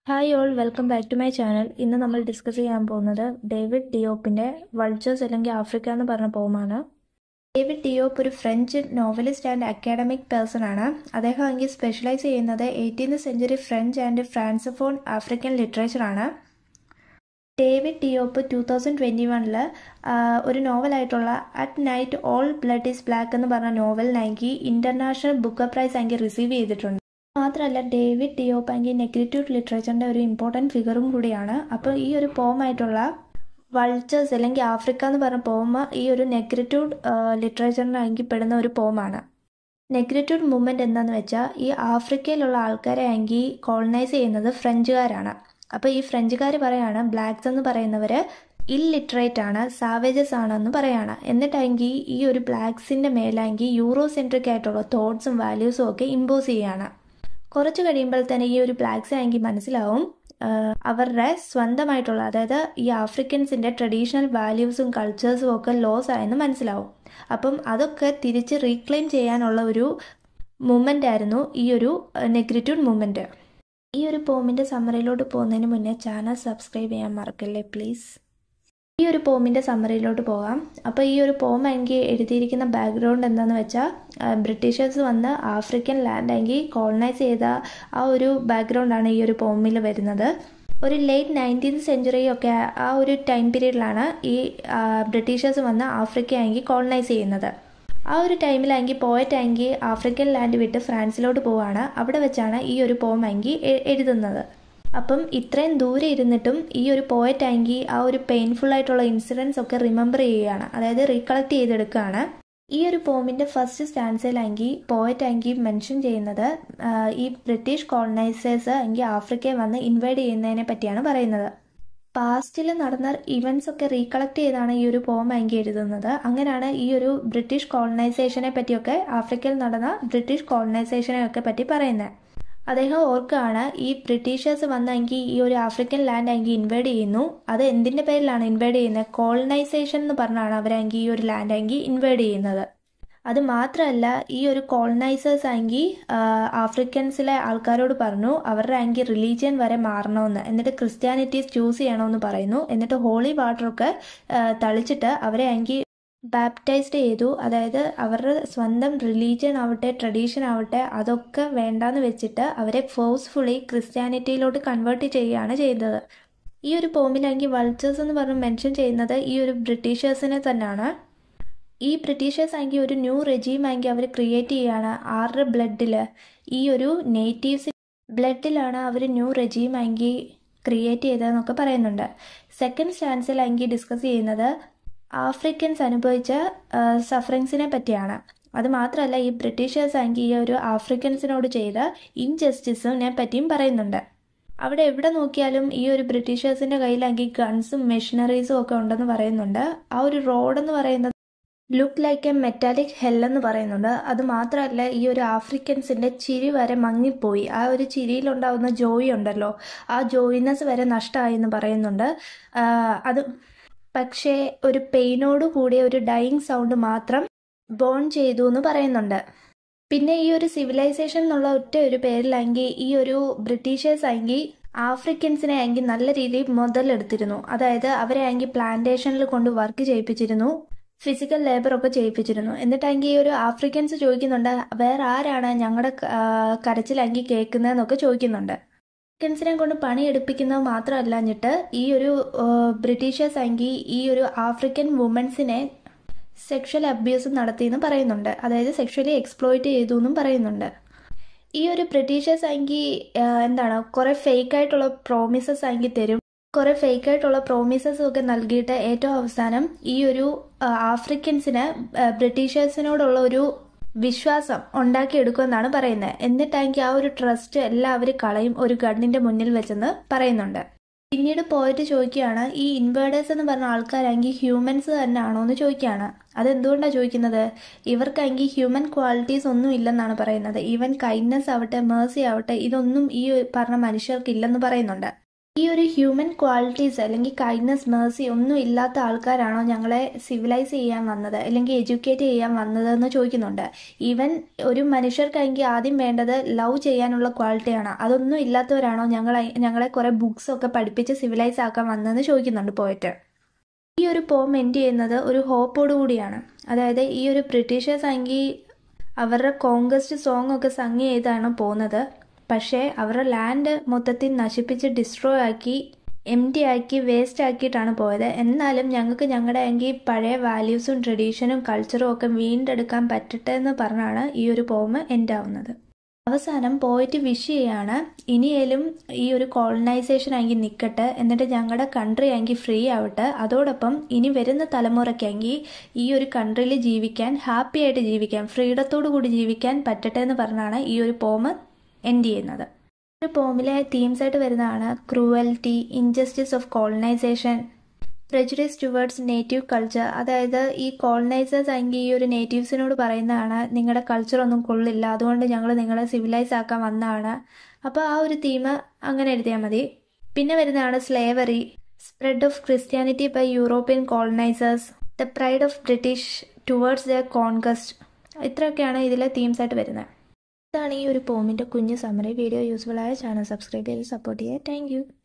hi all welcome back to my channel ഇന്ന് നമ്മൾ discuss ചെയ്യാൻ പോകുന്നത് ഡേവിഡ് ഡിയോപ്പിൻ്റെ വൾച്ചേഴ്സ് അല്ലെങ്കിൽ ആഫ്രിക്ക എന്ന് പറഞ്ഞ പോമാണ് ഡേവിഡ് ഡിയോപ്പ് ഒരു French novelist and academic person ആണ് അദ്ദേഹം എങ്കിൽ സ്പെഷ്യലൈസ് ചെയ്യുന്നത് eighteenth century French and francophone African literature ആണ് David Diop two thousand twenty വണ്ണിൽ ഒരു നോവലായിട്ടുള്ള at night all blood is black എന്ന് പറഞ്ഞ നോവലിനാക്കി ഇൻ്റർനാഷണൽ ബുക്ക് പ്രൈസ് ആക്കി റിസീവ് ചെയ്തിട്ടുണ്ട് മാത്രമല്ല ഡേവിഡ് ഡിയോപ്പാങ്കി നെഗറ്റീവ് ലിറ്ററേച്ചറിൻ്റെ ഒരു ഇമ്പോർട്ടൻറ്റ് ഫിഗറും കൂടിയാണ് അപ്പോൾ ഈ ഒരു പോമായിട്ടുള്ള വൾച്ചേഴ്സ് അല്ലെങ്കിൽ ആഫ്രിക്ക എന്ന് പറഞ്ഞ പോമ ഈ ഒരു നെഗ്രറ്റ്യൂഡ് ലിറ്ററേച്ചറിനാണെങ്കിൽ പെടുന്ന ഒരു പോമാണ് നെഗ്രറ്റ്യൂഡ് മൂവ്മെൻറ്റ് എന്താണെന്ന് വെച്ചാൽ ഈ ആഫ്രിക്കയിലുള്ള ആൾക്കാരെ ആണെങ്കിൽ കോളനൈസ് ചെയ്യുന്നത് ഫ്രഞ്ചുകാരാണ് അപ്പോൾ ഈ ഫ്രഞ്ചുകാർ പറയാണ് ബ്ലാക്സ് എന്ന് പറയുന്നവർ ഇല്ലിറ്ററേറ്റ് ആണ് സാവേജസ് ആണെന്ന് പറയാണ് എന്നിട്ടാണെങ്കിൽ ഈ ഒരു ബ്ലാക്സിൻ്റെ മേലാങ്കിൽ യൂറോ സെൻട്രിക് ആയിട്ടുള്ള തോട്ട്സും വാല്യൂസും ഒക്കെ ഇമ്പോസ് ചെയ്യാണ് കുറച്ച് കഴിയുമ്പോൾ തന്നെ ഈ ഒരു ബ്ലാക്സ് ആണെങ്കിൽ മനസ്സിലാവും അവരുടെ സ്വന്തമായിട്ടുള്ള അതായത് ഈ ആഫ്രിക്കൻസിൻ്റെ ട്രഡീഷണൽ വാല്യൂസും കൾച്ചേഴ്സും ഒക്കെ ലോസ് ആയെന്ന് മനസ്സിലാവും അപ്പം അതൊക്കെ തിരിച്ച് റീക്ലെയിം ചെയ്യാനുള്ള ഒരു മൂമെൻ്റ് ആയിരുന്നു ഈ ഒരു നെഗ്രറ്റ്യൂഡ് മൂമെൻറ്റ് ഈ ഒരു പോമിൻ്റെ സമ്മറിയിലോട്ട് പോകുന്നതിന് മുന്നേ ചാനൽ സബ്സ്ക്രൈബ് ചെയ്യാൻ മറക്കല്ലേ പ്ലീസ് ഈ ഒരു പോമിൻ്റെ സമ്മറിയിലോട്ട് പോകാം അപ്പോൾ ഈ ഒരു പോം എങ്കിൽ എഴുതിയിരിക്കുന്ന ബാക്ക്ഗ്രൗണ്ട് എന്താണെന്ന് വെച്ചാൽ ബ്രിട്ടീഷേഴ്സ് വന്ന് ആഫ്രിക്കൻ ലാൻഡ് എങ്കിൽ കോളനൈസ് ചെയ്ത ആ ഒരു ബാക്ക്ഗ്രൗണ്ടാണ് ഈ ഒരു പോമിൽ വരുന്നത് ഒരു ലേറ്റ് നയൻറ്റീൻത് സെഞ്ചുറി ഒക്കെ ആ ഒരു ടൈം പീരീഡിലാണ് ഈ ബ്രിട്ടീഷേഴ്സ് വന്ന് ആഫ്രിക്ക ആണെങ്കിൽ കോളനൈസ് ചെയ്യുന്നത് ആ ഒരു ടൈമിലാണെങ്കിൽ പോയറ്റാങ്കിൽ ആഫ്രിക്കൻ ലാൻഡ് വിട്ട് ഫ്രാൻസിലോട്ട് പോവാണ് അവിടെ വെച്ചാണ് ഈ ഒരു പോമാങ്കിൽ എഴുതുന്നത് അപ്പം ഇത്രയും ദൂരെ ഇരുന്നിട്ടും ഈ ഒരു പോയറ്റാങ്കിൽ ആ ഒരു പെയിൻഫുൾ ആയിട്ടുള്ള ഇൻസിഡൻസ് ഒക്കെ റിമെമ്പർ ചെയ്യുകയാണ് അതായത് റീകളക്ട് ചെയ്തെടുക്കുകയാണ് ഈ ഒരു പോമിൻ്റെ ഫസ്റ്റ് സ്റ്റാൻസിലാങ്കിൽ പോയറ്റാങ്കിൽ മെൻഷൻ ചെയ്യുന്നത് ഈ ബ്രിട്ടീഷ് കോളനൈസേഴ്സ് എങ്കിൽ ആഫ്രിക്കയെ വന്ന് ഇൻവൈഡ് ചെയ്യുന്നതിനെ പറ്റിയാണ് പറയുന്നത് പാസ്റ്റിൽ നടന്ന ഇവൻറ്റ്സ് ഒക്കെ റീകളക്ട് ചെയ്താണ് ഈ ഒരു പോം എങ്കിൽ എഴുതുന്നത് അങ്ങനെയാണ് ഈ ഒരു ബ്രിട്ടീഷ് കോളനൈസേഷനെ പറ്റിയൊക്കെ ആഫ്രിക്കയിൽ നടന്ന ബ്രിട്ടീഷ് കോളനൈസേഷനെ ഒക്കെ പറ്റി പറയുന്നത് അദ്ദേഹം ഓർക്കുകയാണ് ഈ ബ്രിട്ടീഷേഴ്സ് വന്നെങ്കിൽ ഈ ഒരു ആഫ്രിക്കൻ ലാൻഡ് എങ്കിൽ ഇൻവൈഡ് ചെയ്യുന്നു അത് എന്തിൻ്റെ പേരിലാണ് ഇൻവൈഡ് ചെയ്യുന്നത് കോളനൈസേഷൻ എന്ന് പറഞ്ഞാണ് അവരെങ്കിൽ ഈ ഒരു ലാൻഡ് എങ്കിൽ ഇൻവൈഡ് ചെയ്യുന്നത് അത് മാത്രമല്ല ഈ ഒരു കോളനൈസേഴ്സ് ആണെങ്കിൽ ആഫ്രിക്കൻസിലെ ആൾക്കാരോട് പറഞ്ഞു അവരുടെ ആങ്കിൽ റിലീജിയൻ വരെ മാറണമെന്ന് എന്നിട്ട് ക്രിസ്ത്യാനിറ്റീസ് ചൂസ് ചെയ്യണമെന്ന് പറയുന്നു എന്നിട്ട് ഹോളി വാട്ടറൊക്കെ തളിച്ചിട്ട് അവരെ ആങ്കിൽ ബാപ്റ്റൈസ്ഡ് ചെയ്തു അതായത് അവരുടെ സ്വന്തം റിലീജിയൻ ആവട്ടെ ട്രഡീഷൻ ആവട്ടെ അതൊക്കെ വേണ്ടാന്ന് വെച്ചിട്ട് അവരെ ഫോഴ്സ്ഫുള്ളി ക്രിസ്ത്യാനിറ്റിയിലോട്ട് കൺവേർട്ട് ചെയ്യുകയാണ് ചെയ്തത് ഈ ഒരു പോമിലാണെങ്കിൽ വൾച്ചേഴ്സ് എന്ന് പറഞ്ഞ് മെൻഷൻ ചെയ്യുന്നത് ഈ ഒരു ബ്രിട്ടീഷേഴ്സിനെ തന്നെയാണ് ഈ ബ്രിട്ടീഷേഴ്സ് ആണെങ്കിൽ ഒരു ന്യൂ റെജീം ആണെങ്കിൽ അവർ ക്രിയേറ്റ് ചെയ്യുകയാണ് ആരുടെ ബ്ലഡിൽ ഈ ഒരു നേറ്റീവ്സ് ബ്ലഡിലാണ് അവർ ന്യൂ റെജീം ആണെങ്കിൽ ക്രിയേറ്റ് ചെയ്തതെന്നൊക്കെ പറയുന്നുണ്ട് സെക്കൻഡ് സ്റ്റാൻസിലാണെങ്കിൽ ഡിസ്കസ് ചെയ്യുന്നത് ആഫ്രിക്കൻസ് അനുഭവിച്ച സഫറിങ്സിനെ പറ്റിയാണ് അത് മാത്രമല്ല ഈ ബ്രിട്ടീഷേഴ്സ് ആണെങ്കിൽ ഈ ഒരു ആഫ്രിക്കൻസിനോട് ചെയ്ത ഇൻജസ്റ്റിസിനെ പറ്റിയും പറയുന്നുണ്ട് അവിടെ എവിടെ നോക്കിയാലും ഈ ഒരു ബ്രിട്ടീഷേഴ്സിൻ്റെ കയ്യിലാണെങ്കിൽ ഗൺസും മെഷീനറീസും ഒക്കെ ഉണ്ടെന്ന് പറയുന്നുണ്ട് ആ ഒരു റോഡ് എന്ന് പറയുന്നത് look like a metallic hell എന്ന് പറയുന്നുണ്ട് അത് മാത്രമല്ല ഈ ഒരു ആഫ്രിക്കൻസിൻ്റെ ചിരി വരെ മങ്ങിപ്പോയി ആ ഒരു ചിരിയിലുണ്ടാവുന്ന ജോയി ഉണ്ടല്ലോ ആ ജോയിനെസ് വരെ നഷ്ടമായി എന്ന് പറയുന്നുണ്ട് അത് പക്ഷേ ഒരു പെയിനോട് കൂടിയ ഒരു ഡൈയിങ് സൗണ്ട് മാത്രം ബോൺ ചെയ്തു എന്ന് പറയുന്നുണ്ട് പിന്നെ ഈ ഒരു സിവിലൈസേഷൻ എന്നുള്ള ഒറ്റ ഒരു പേരിലാണെങ്കിൽ ഈ ഒരു ബ്രിട്ടീഷേഴ്സ് ആണെങ്കിൽ ആഫ്രിക്കൻസിനെ ആണെങ്കിൽ നല്ല രീതിയിൽ മുതലെടുത്തിരുന്നു അതായത് അവരെ ആണെങ്കിൽ പ്ലാന്റേഷനിൽ കൊണ്ട് വർക്ക് ചെയ്യിപ്പിച്ചിരുന്നു ഫിസിക്കൽ ലേബർ ഒക്കെ ചെയ്യിപ്പിച്ചിരുന്നു എന്നിട്ടാണെങ്കിൽ ഈ ഒരു ആഫ്രിക്കൻസ് ചോദിക്കുന്നുണ്ട് വേറെ ആരാണ് ഞങ്ങളുടെ കരച്ചിലാങ്കിൽ കേൾക്കുന്നതെന്നൊക്കെ ചോദിക്കുന്നുണ്ട് ആഫ്രിക്കൻസിനെ കൊണ്ട് പണിയെടുപ്പിക്കുന്നത് മാത്രമല്ലഞ്ഞിട്ട് ഈ ഒരു ബ്രിട്ടീഷേഴ്സ് ആണെങ്കിൽ ഈ ഒരു ആഫ്രിക്കൻ വുമൻസിനെ സെക്ഷൽ അബ്യൂസ് നടത്തിയെന്ന് പറയുന്നുണ്ട് അതായത് സെക്ഷലി എക്സ്പ്ലോയിറ്റ് ചെയ്തു എന്നും പറയുന്നുണ്ട് ഈ ഒരു ബ്രിട്ടീഷേഴ്സ് ആണെങ്കിൽ എന്താണ് കുറേ ഫേക്ക് ആയിട്ടുള്ള പ്രോമിസസ് ആണെങ്കിൽ തരും കുറേ ഫേക്ക് ആയിട്ടുള്ള പ്രോമിസസ് ഒക്കെ നൽകിയിട്ട് ഏറ്റവും അവസാനം ഈ ഒരു ആഫ്രിക്കൻസിന് ബ്രിട്ടീഷേഴ്സിനോടുള്ള ഒരു വിശ്വാസം ഉണ്ടാക്കിയെടുക്കുമെന്നാണ് പറയുന്നത് എന്നിട്ടാണെങ്കിൽ ആ ഒരു ട്രസ്റ്റ് എല്ലാവരും കളയും ഒരു ഗണ്ണിന്റെ മുന്നിൽ വെച്ചെന്ന് പറയുന്നുണ്ട് പിന്നീട് പോയിട്ട് ചോദിക്കുകയാണ് ഈ ഇൻവേർഡേഴ്സ് എന്ന് പറഞ്ഞ ആൾക്കാരാണെങ്കിൽ ഹ്യൂമൻസ് തന്നെ ആണോ എന്ന് ചോദിക്കുകയാണ് അതെന്തുകൊണ്ടാണ് ചോദിക്കുന്നത് ഇവർക്കാണെങ്കിൽ ഹ്യൂമൻ ക്വാളിറ്റീസ് ഒന്നും ഇല്ലെന്നാണ് പറയുന്നത് ഈവൻ കൈൻഡ്നെസ് ആവട്ടെ മേഴ്സി ആവട്ടെ ഇതൊന്നും ഈ പറഞ്ഞ മനുഷ്യർക്ക് ഇല്ലെന്ന് പറയുന്നുണ്ട് ഈ ഒരു ഹ്യൂമൻ ക്വാളിറ്റീസ് അല്ലെങ്കിൽ കൈൻഡ്നസ് മേഴ്സി ഒന്നും ഇല്ലാത്ത ആൾക്കാരാണോ ഞങ്ങളെ സിവിലൈസ് ചെയ്യാൻ വന്നത് അല്ലെങ്കിൽ എഡ്യൂക്കേറ്റ് ചെയ്യാൻ വന്നത് എന്ന് ചോദിക്കുന്നുണ്ട് ഈവൻ ഒരു മനുഷ്യർക്കാണെങ്കിൽ ആദ്യം വേണ്ടത് ലവ് ചെയ്യാനുള്ള ക്വാളിറ്റിയാണ് അതൊന്നും ഇല്ലാത്തവരാണോ ഞങ്ങളെ ഞങ്ങളെ കുറേ ബുക്സ് ഒക്കെ പഠിപ്പിച്ച് സിവിലൈസ് ആക്കാൻ വന്നതെന്ന് ചോദിക്കുന്നുണ്ട് പോയിട്ട് ഈ ഒരു പോം എൻഡ് ചെയ്യുന്നത് ഒരു ഹോപ്പോട് കൂടിയാണ് അതായത് ഈ ഒരു ബ്രിട്ടീഷേഴ്സ് ആണെങ്കിൽ അവരുടെ കോങ്കസ്റ്റ് സോങ് ഒക്കെ സംഗ് ചെയ്താണ് പോകുന്നത് പക്ഷേ അവരുടെ ലാൻഡ് മൊത്തത്തിൽ നശിപ്പിച്ച് ഡിസ്ട്രോയ് ആക്കി എം ടി ആക്കി വേസ്റ്റ് ആക്കിയിട്ടാണ് പോയത് എന്നാലും ഞങ്ങൾക്ക് ഞങ്ങളുടെ എങ്കിൽ പഴയ വാല്യൂസും ട്രഡീഷനും കൾച്ചറും ഒക്കെ വീണ്ടെടുക്കാൻ പറ്റട്ടെ എന്ന് പറഞ്ഞാണ് ഈ ഒരു പോം എൻഡ് ആവുന്നത് അവസാനം പോയിട്ട് വിഷ് ചെയ്യാണ് ഇനിയേലും ഈ ഒരു കോളനൈസേഷൻ ആണെങ്കിൽ നിൽക്കട്ടെ എന്നിട്ട് ഞങ്ങളുടെ കൺട്രി ആണെങ്കിൽ ഫ്രീ ആവട്ടെ അതോടൊപ്പം ഇനി വരുന്ന തലമുറയ്ക്കാണെങ്കിൽ ഈ ഒരു കൺട്രിയിൽ ജീവിക്കാൻ ഹാപ്പി ആയിട്ട് ജീവിക്കാൻ ഫ്രീഡത്തോടു കൂടി ജീവിക്കാൻ പറ്റട്ടെ എന്ന് പറഞ്ഞാണ് ഈ ഒരു പോം എൻഡ് ചെയ്യുന്നത് ഒരു പോമിലെ തീംസ് ആയിട്ട് വരുന്നതാണ് cruelty injustice of colonisation prejudice towards native culture അതായത് ഈ കോളനൈസേഴ്സ് ആണെങ്കിൽ ഈ ഒരു നേറ്റീവ്സിനോട് പറയുന്നതാണ് നിങ്ങളുടെ കൾച്ചർ ഒന്നും കൊള്ളില്ല അതുകൊണ്ട് ഞങ്ങൾ നിങ്ങളെ സിവിലൈസ് ആക്കാൻ വന്നതാണ് അപ്പോൾ ആ ഒരു തീം അങ്ങനെ എഴുതിയാൽ മതി പിന്നെ വരുന്നതാണ് slavery spread of Christianity by European colonisers the pride of British towards the conquest ഇത്രയൊക്കെയാണ് ഇതിലെ തീംസ് ആയിട്ട് വരുന്നത് ഇതാണ് ഈ ഒരു പോമിൻ്റെ കുഞ്ഞു സമറി വീഡിയോ യൂസ്ഫുൾ ആയ ചാനൽ സബ്സ്ക്രൈബ് ചെയ്ത് സപ്പോർട്ട് ചെയ്യുക താങ്ക്